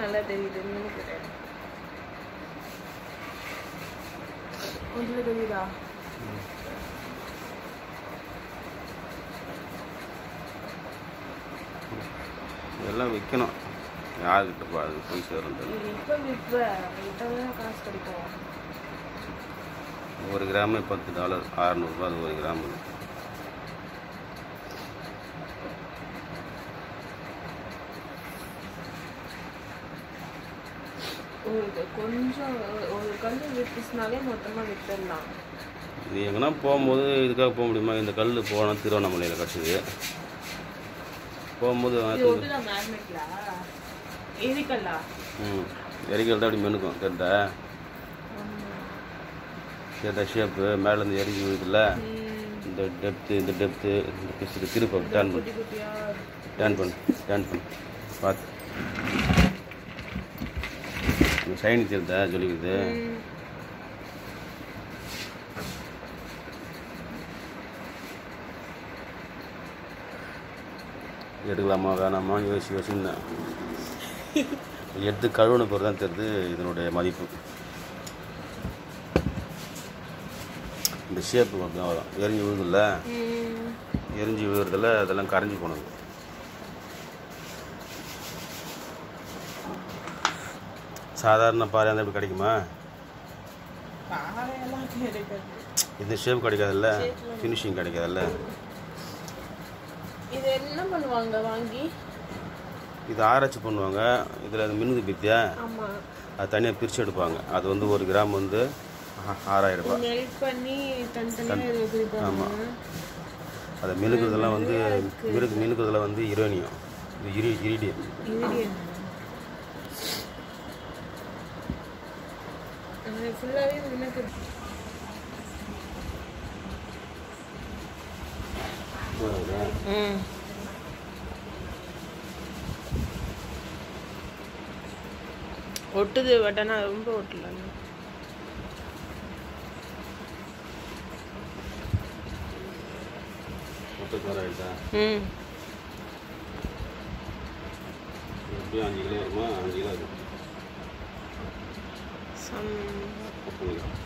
நல்லா தெரியுது இன்னும் கிடையாது ஒன்றுல தெரியுதா இதெல்லாம் விற்கணும் யாருக்கிட்ட பா அது போய் சேரும் தெரியல. இது இப்போ விற்ப விட்டாதான் காசு கிடைக்கும் ஒரு கிராமு பத்து டாலர் அறநூறுபா அது ஒரு கிராமு ஒரு கொஞ்சம் ஒரு கல் விற்றுச்சுனாலே மொத்தமாக வித்துடலாம் இது எங்கன்னா போகும்போது இதுக்காக போக முடியுமா இந்த கல் போனால் திருவண்ணாமலையில் கட்டுது போகும்போது இது வாங்கிட்டு வந்து- ஒட்டுதா மேக்னெட்ல எரிக்கல்லா ம் எரிக்கல் தான் அப்படி மினுக்கும் தெரிந்தா தெரிந்த ஷேப்பு மேலேருந்து எரிஞ்சு விழுதுல இந்த டெப்த்து இந்த டெப்த்து இந்த பிசு திருப்ப டேர்ன் பண்ணு குட்டி குட்டியா டேர்ன் பண்ணு டேர்ன் பண்ணு பார்த்து இந்த சைனி தெரிந்தா சொல்லிக்குது ம். எடுக்கலாமா வேணாமா யோசி யோசிந்தேன் எடுத்து கழுவுன பிறகு தான் தெரியுது இதனுடைய மதிப்பு இந்த ஷேப்பு அப்படி தான் வரும் எரிஞ்சு விழுதுல்ல ம். எரிஞ்சு விழுறதுல அதெல்லாம் கரைஞ்சி போனது சாதாரண பாறை அந்த எப்படி கிடைக்குமா பாறையெல்லாம் கிடைக்காது இந்த ஷேப் கிடைக்காதுல்ல ஃபினிஷிங் கிடைக்காதுல்ல இது என்ன பண்ணுவாங்க வாங்கி இது ஆராய்ச்சி பண்ணுவாங்க இதில் மின்னுது பித்தியா ஆமா அது தனியாக பிரித்து எடுப்பாங்க அது வந்து ஒரு கிராம் வந்து ஆ- ஆறாயிரம் ரூபாய் மெல்ட் பண்ணி தனித்தனியாக இது பிரிப்பாங்க அதை மினுக்குறதெல்லாம் வந்து மினுக்கு மினுக்குறதெல்லாம் வந்து யுரேனியம் இது இரி இரிடியம் இரிடியம் அது ஃபுல்லாகவே எனக்கு ம் ஒட்டுது பட் ஆனால் ரொம்ப ஒட்டல முப்பத்தாறு ஆயிடுதா ம் எப்படியும் அஞ்சு கிலோ இருக்குமா அஞ்சு கிலோ இருக்கும் சம் முப்பது கிலோ